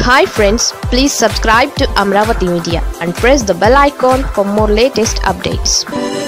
hi friends please subscribe to Amaravati media and press the bell icon for more latest updates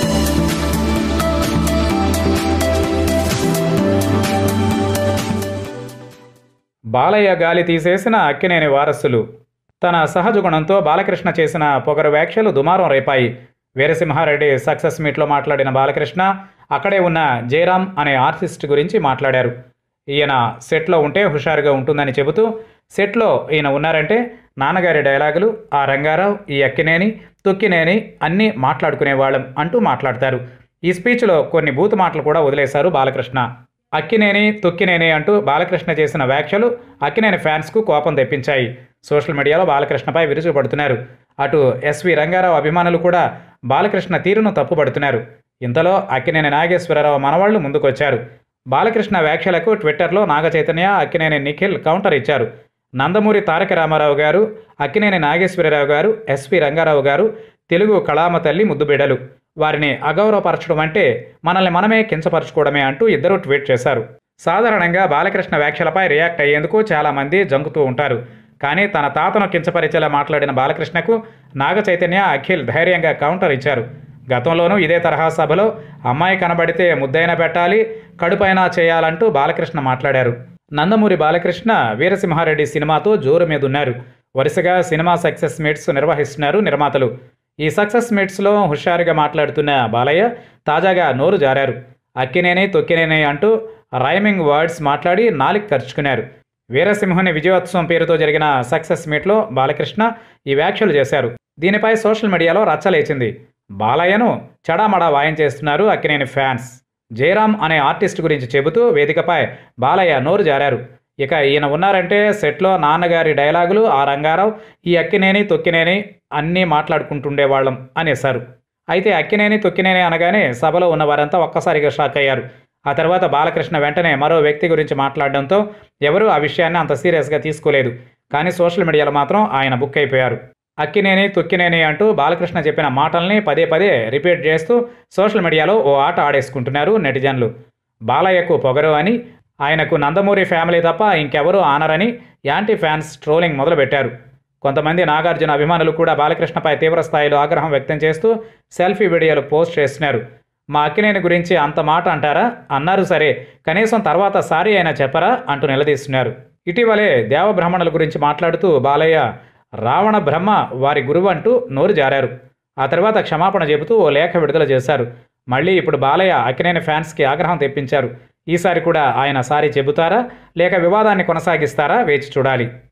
Balayya గాలి తీసేసిన అక్కినేని వారసులు తన సహజ గుణంతో బాలకృష్ణ చేసిన పొగరు వ్యాఖ్యలు దుమారం రేపాయి వీరసింహారెడ్డి సక్సెస్ మీట్లో మాట్లాడిన బాలకృష్ణ అక్కడే ఉన్న జయరామ్ అనే ఆర్టిస్ట్ గురించి మాట్లాడారు ఈయన సెట్లో ఉంటే హుషారుగా ఉంటుందని చెబుతూ సెట్లో ఈయన ఉన్నారంటే నాన్నగారి డైలాగులు ఆ రంగారావు ఈ అక్కినేని తొక్కినేని అన్నీ మాట్లాడుకునేవాళ్ళం అంటూ మాట్లాడతారు ఈ స్పీచ్లో కొన్ని బూతు మాటలు కూడా వదిలేశారు బాలకృష్ణ అక్కినేని తొక్కినేని అంటూ బాలకృష్ణ చేసిన వ్యాఖ్యలు అక్కినేని ఫ్యాన్స్కు కోపం తెప్పించాయి సోషల్ మీడియాలో బాలకృష్ణపై విరుచుకుపడుతున్నారు అటు ఎస్వి రంగారావు అభిమానులు కూడా బాలకృష్ణ తీరును తప్పుపడుతున్నారు ఇంతలో అక్కినేని నాగేశ్వరరావు మనవాళ్లు ముందుకొచ్చారు బాలకృష్ణ వ్యాఖ్యలకు ట్విట్టర్లో నాగ చైతన్య అక్కినేని నిఖిల్ కౌంటర్ ఇచ్చారు నందమూరి తారక రామారావు గారు అక్కినేని నాగేశ్వరరావు గారు ఎస్వి రంగారావు గారు తెలుగు కళామ తల్లి ముద్దుబిడలు వారిని అగౌరవపరచడం అంటే మనల్ని మనమే కించపరచుకోవడమే అంటూ ఇద్దరు ట్వీట్ చేశారు సాధారణంగా బాలకృష్ణ వ్యాఖ్యలపై రియాక్ట్ అయ్యేందుకు చాలామంది జంకుతూ ఉంటారు కానీ తన తాతను కించపరిచేలా మాట్లాడిన బాలకృష్ణకు నాగ చైతన్య అఖిల్ ధైర్యంగా కౌంటర్ ఇచ్చారు గతంలోనూ ఇదే తరహా సభలో అమ్మాయి కనబడితే ముద్దైన పెట్టాలి కడుపైనా చేయాలంటూ బాలకృష్ణ మాట్లాడారు నందమూరి బాలకృష్ణ వీరసింహారెడ్డి సినిమాతో జోరు మీదున్నారు వరుసగా సినిమా సక్సెస్ మీట్స్ నిర్వహిస్తున్నారు నిర్మాతలు ఈ సక్సెస్ మీట్స్లో హుషారుగా మాట్లాడుతున్న బాలయ్య తాజాగా నోరు జారారు అక్కినేని తొక్కినేని అంటూ రైమింగ్ వర్డ్స్ మాట్లాడి నాలిక్ ఖర్చుకున్నారు వీరసింహుని విజయోత్సవం పేరుతో జరిగిన సక్సెస్ మీట్లో బాలకృష్ణ ఈ వ్యాఖ్యలు చేశారు దీనిపై సోషల్ మీడియాలో రచ్చలేచింది బాలయ్యను చడామడా వాయించేస్తున్నారు అక్కినేని ఫ్యాన్స్ జయరామ్ అనే ఆర్టిస్ట్ గురించి చెబుతూ వేదికపై బాలయ్య నోరు జారారు ఇక ఈయన ఉన్నారంటే సెట్లో నాన్నగారి డైలాగులు ఆ రంగారావు ఈ అక్కినేని తొక్కినేని అన్నీ మాట్లాడుకుంటుండేవాళ్ళం అనేశారు అయితే అక్కినేని తొక్కినేని అనగానే సభలో ఉన్న వారంతా ఒక్కసారిగా షాక్ అయ్యారు ఆ తర్వాత బాలకృష్ణ వెంటనే మరో వ్యక్తి గురించి మాట్లాడడంతో ఎవరూ ఆ విషయాన్ని అంత సీరియస్గా తీసుకోలేదు కానీ సోషల్ మీడియాలో మాత్రం ఆయన బుక్ అయిపోయారు అక్కినేని తొక్కినేని అంటూ బాలకృష్ణ చెప్పిన మాటల్ని పదే పదే రిపీట్ చేస్తూ సోషల్ మీడియాలో ఓ ఆట ఆడేసుకుంటున్నారు నెటిజన్లు బాలయ్యకు పొగరు అని ఆయనకు నందమూరి ఫ్యామిలీ తప్ప ఇంకెవరూ ఆనరని యాంటీ ఫ్యాన్స్ ట్రోలింగ్ మొదలుపెట్టారు కొంతమంది నాగార్జున అభిమానులు కూడా బాలకృష్ణపై తీవ్ర స్థాయిలో ఆగ్రహం వ్యక్తం చేస్తూ సెల్ఫీ వీడియోలు పోస్ట్ చేస్తున్నారు మా అక్కినేని గురించి అంత మాట అంటారా అన్నారు సరే కనీసం తర్వాత సారీ అయినా చెప్పరా అంటూ నిలదీస్తున్నారు ఇటీవలే దేవబ్రాహ్మణుల గురించి మాట్లాడుతూ బాలయ్య రావణ బ్రహ్మ వారి గురువు అంటూ నోరు జారారు ఆ తర్వాత క్షమాపణ చెబుతూ ఓ లేఖ విడుదల చేశారు మళ్ళీ ఇప్పుడు బాలయ్య అక్కినేని ఫ్యాన్స్కి ఆగ్రహం తెప్పించారు ఈసారి కూడా ఆయన సారీ చెబుతారా లేక వివాదాన్ని కొనసాగిస్తారా వేచి చూడాలి